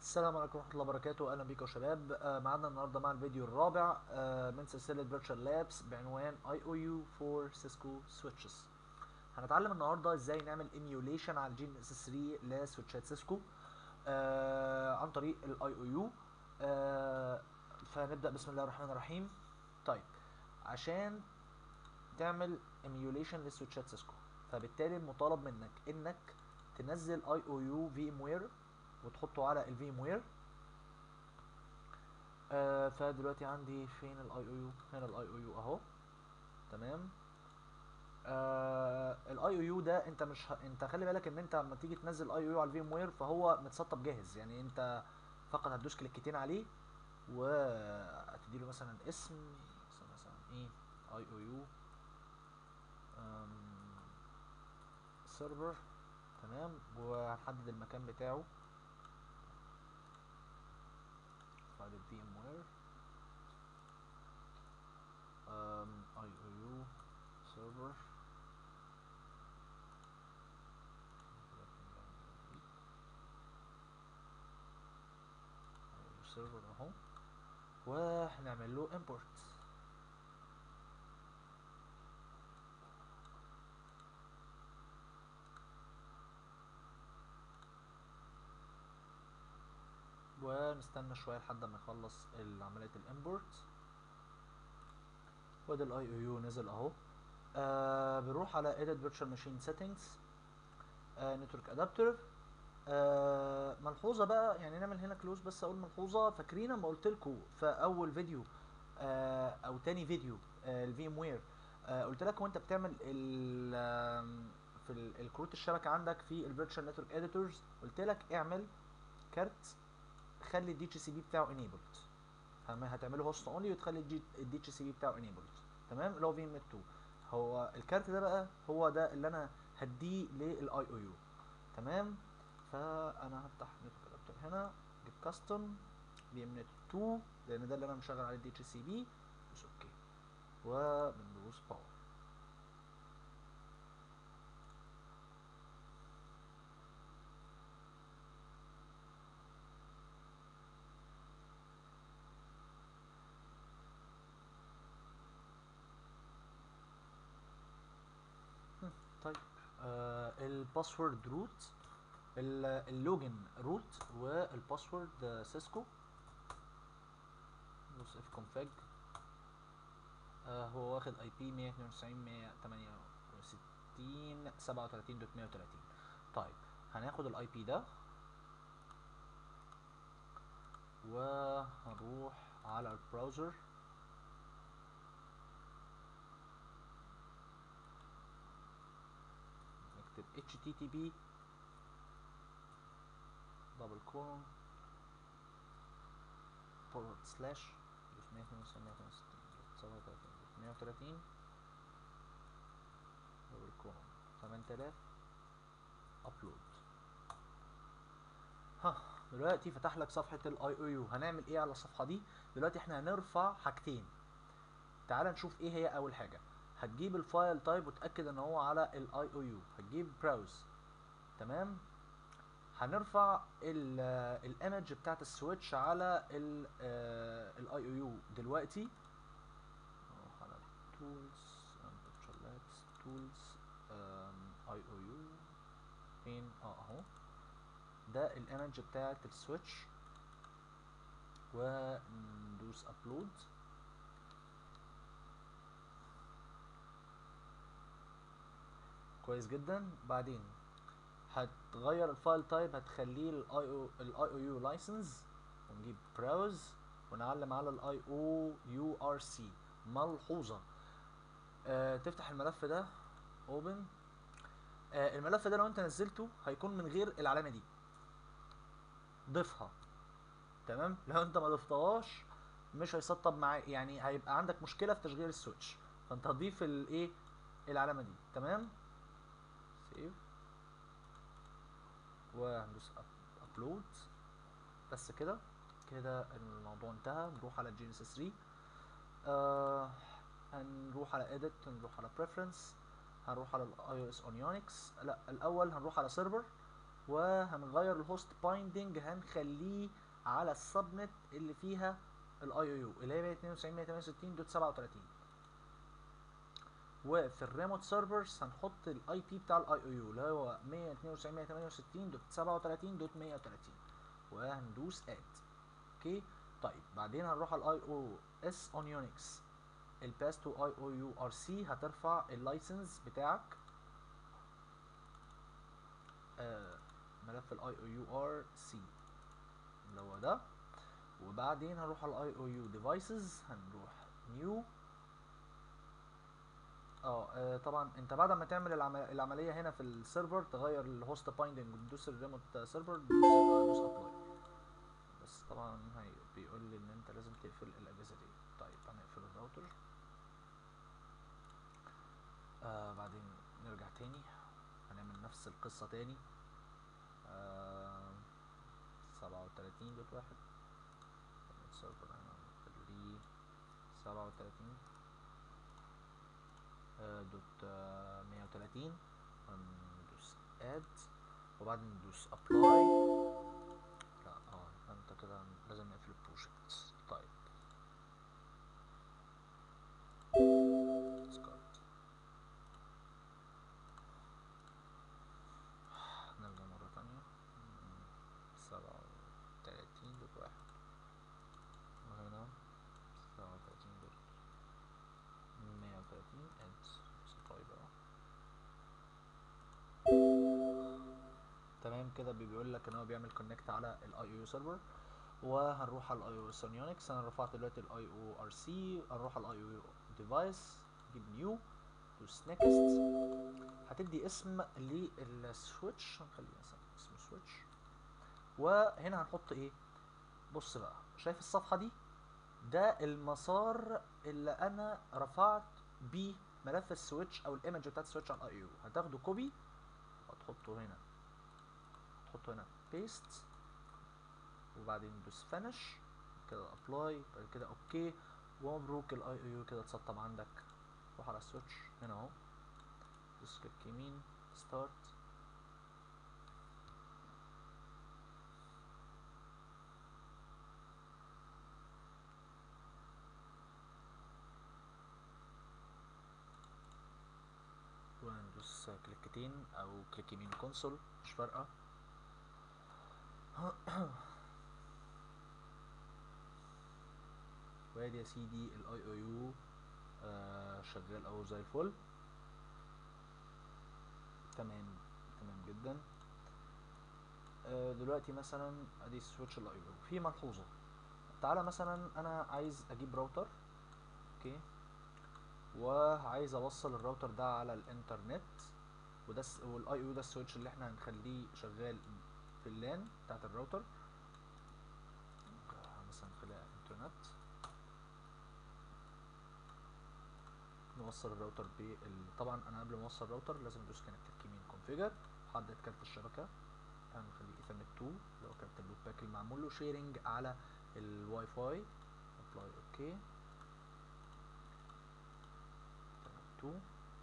السلام عليكم ورحمة الله وبركاته أهلا بيكم يا شباب آه، معانا النهاردة مع الفيديو الرابع آه، من سلسلة فيرتشوال لابس بعنوان IOU for Cisco Switches هنتعلم النهاردة ازاي نعمل ايميوليشن على الجين اس 3 لسويتشات سيسكو آه، عن طريق ال IOU آه، فنبدأ بسم الله الرحمن الرحيم طيب عشان تعمل ايميوليشن لسويتشات سيسكو فبالتالي المطالب منك انك تنزل IOU VMware وتحطه على الفيم وير آه فدلوقتي عندي فين الاي او يو هنا الاي او يو اهو تمام آه الاي او يو ده انت مش ه... انت خلي بالك ان انت لما تيجي تنزل اي او يو على الفيم وير فهو متسطب جاهز يعني انت فقط هتدوس كليكتين عليه وهتدي له مثلا اسم مثلا مثلا ايه اي او يو سيرفر تمام وهنحدد المكان بتاعه بعد VMware um, IOU server server اهو وهنعمل له import ونستنى شويه لحد ما يخلص عمليه الامبورت وده الاي او يو نزل اهو آه بنروح على edit virtual machine settings آه network adapter آه ملحوظه بقى يعني نعمل هنا كلوز بس اقول ملحوظه فاكرين لما قلت لكم في اول فيديو آه او تاني فيديو آه الفيم وير آه قلت لك وانت بتعمل ال في الكروت الشبكه عندك في الفيرتشوال نتورك اديتورز قلت لك اعمل كارت خلي الدي اتش سي بي بتاعه انيبلد هتعمله هوست اونلي وتخلي الدي اتش سي بي بتاعه انيبلد تمام اللي هو في ام 2 هو الكارت ده بقى هو ده اللي انا هديه للاي او يو تمام فانا هفتح نتورك ادابتر هنا جيب كاستم في ام 2 لان ده اللي انا مشغل عليه الدي اتش سي بي بس اوكي وبندوس باور طيب آه الباسورد روت اللوجن روت والباسورد سيسكو دوس اف كونفج آه هو واخد اي بي 192 168 37 دوت 130 طيب هناخد الاي بي ده وهنروح على البراوزر نكتب http دبل كولون فورورد سلاش 130 دبل كولون 8000 ابلود ها دلوقتي فتح لك صفحه الاي او يو هنعمل ايه على الصفحه دي دلوقتي احنا هنرفع حاجتين تعال نشوف ايه هي اول حاجه هتجيب الفايل تايب وتاكد ان هو على الاي او يو هتجيب براوز تمام هنرفع الايمج بتاعت السويتش على الاي او يو دلوقتي نروح على تولز تولز اي او يو فين اه اهو ده الايمج بتاعت السويتش وندوس ابلود كويس جدا بعدين هتغير الفايل تايب هتخليه الاي او الاي او يو لايسنس ونجيب براوز ونعلم على الاي او يو ار سي ملحوظه آه تفتح الملف ده اوبن آه الملف ده لو انت نزلته هيكون من غير العلامه دي ضيفها تمام لو انت ما ضفتهاش مش هيسطب معاك يعني هيبقى عندك مشكله في تشغيل السويتش فانت هتضيف الايه العلامه دي تمام سيف وهندوس ابلود بس كده كده الموضوع انتهى نروح على جينيسيس 3 آه هنروح على edit نروح على preference هنروح على الاي او اس اون يونكس لا الاول هنروح على سيرفر وهنغير الهوست بايندنج هنخليه على السبنت اللي فيها الاي او يو اللي هي 192 168 دوت 37 وفي الريموت سيرفرز هنحط الاي بي بتاع الاي او يو اللي هو 192 168 دوت 37 دوت 130 وهندوس اد اوكي طيب بعدين هنروح على الاي او اس اون يونكس الباس تو اي او يو ار سي هترفع اللايسنس بتاعك آه ملف الاي او يو ار سي اللي هو ده وبعدين هنروح على الاي او يو ديفايسز هنروح نيو اه آه، طبعا انت بعد ما تعمل العمل... العمليه هنا في السيرفر تغير الهوست بايندنج وتدوس الريموت سيرفر تدوس ابلاي بس طبعا هي بيقول لي ان انت لازم تقفل الاجهزه دي طيب هنقفل الراوتر آه بعدين نرجع تاني هنعمل نفس القصه تاني آه سبعة وتلاتين دوت واحد السيرفر هنا نخليه سبعة وتلاتين دوت مية وتلاتين هندوس اد وبعدين ندوس ابلاي لا اه يبقى انت كده لازم نقفل البروجكت طيب discard. نرجع مرة تانية سبعة وتلاتين دوت واحد وهنا سبعة وتلاتين دوت مية وتلاتين اد طيب اهو تمام كده بيقول لك ان هو بيعمل كونكت على الاي او يو سيرفر وهنروح على الاي او اس يونكس انا رفعت دلوقتي الاي او ار سي هنروح على الاي او ديفايس جيب نيو دوس نيكست هتدي اسم للسويتش هنخليه مثلا اسمه سويتش وهنا هنحط ايه بص بقى شايف الصفحه دي ده المسار اللي انا رفعت بيه ملف السويتش او الايمج بتاعت السويتش على الاي او هتاخده كوبي وتحطه هنا تحطه هنا بيست وبعدين دوس فينش كده ابلاي بعد كده اوكي ومبروك الاي او يو كده اتسطب عندك روح على السويتش هنا اهو دوس كليك يمين ستارت وندوس كليكتين او كليك يمين كونسول مش فارقه وادي يا سيدي الاي او يو شغال اهو زي الفل تمام تمام جدا آه، دلوقتي مثلا ادي سويتش الاي او في ملحوظه تعالى مثلا انا عايز اجيب راوتر اوكي وعايز اوصل الراوتر ده على الانترنت وده والاي او ده السويتش اللي احنا هنخليه شغال في اللان بتاعت الراوتر مثلا نخليها انترنت نوصل الراوتر بال طبعا انا قبل ما اوصل الراوتر لازم ادوس كليك يمين كونفيجر احدد كارت الشبكه هنخليه ايثرنت 2 اللي هو كارت اللوب باك اللي معمول له شيرنج على الواي فاي ابلاي اوكي 2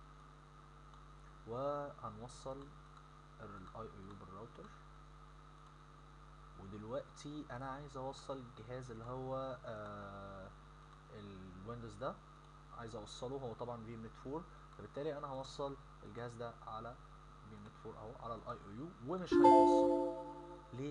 وهنوصل الاي او يو بالراوتر ودلوقتي انا عايز اوصل الجهاز اللي هو آه الويندوز ده عايز اوصله هو طبعا في ام 4 فبالتالي انا هوصل الجهاز ده على في ام 4 اهو على الاي او يو ومش هيتوصل ليه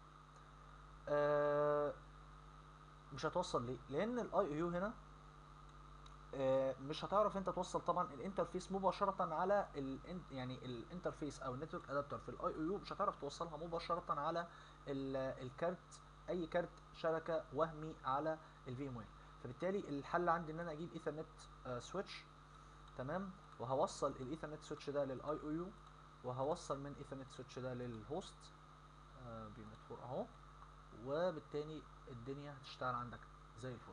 آه مش هتوصل ليه لان الاي او يو هنا آه مش هتعرف انت توصل طبعا الانترفيس مباشره على ال يعني الانترفيس او النتورك ادابتر في الاي او يو مش هتعرف توصلها مباشره على الكارت اي كارت شبكه وهمي على الفي ام وير فبالتالي الحل عندي ان انا اجيب ايثرنت آه سويتش تمام وهوصل الايثرنت سويتش ده للاي او يو وهوصل من ايثرنت سويتش ده للهوست آه بي ام 4 اهو وبالتالي الدنيا هتشتغل عندك زي الفل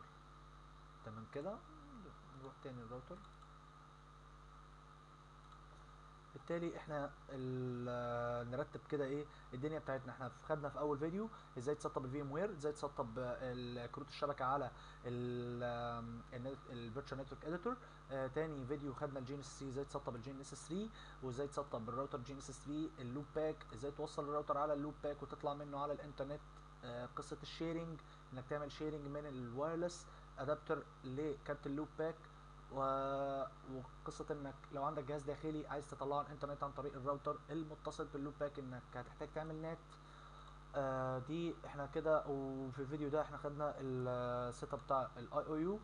تمام كده نروح تاني الراوتر بالتالي احنا ال- نرتب كده ايه الدنيا بتاعتنا احنا خدنا في اول فيديو ازاي تسطب الفي ام وير ازاي تسطب ال- كروت الشبكه على الفيرتشوال نتورك اديتور تاني فيديو خدنا الجي اس 3 ازاي تسطب الجي اس 3 وازاي تسطب الراوتر جي اس 3 اللوب باك ازاي توصل الراوتر على اللوب باك وتطلع منه على الانترنت آه، قصه الشيرنج انك تعمل شيرنج من الوايرلس ادابتر لكارت اللوب باك و... وقصه انك لو عندك جهاز داخلي عايز تطلعه على الانترنت عن طريق الراوتر المتصل باللوب باك انك هتحتاج تعمل نت آه دي احنا كده وفي الفيديو ده احنا خدنا السيت اب بتاع الاي او يو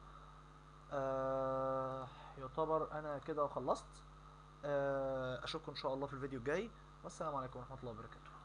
آه يعتبر انا كده خلصت آه اشوفكم ان شاء الله في الفيديو الجاي والسلام عليكم ورحمه الله وبركاته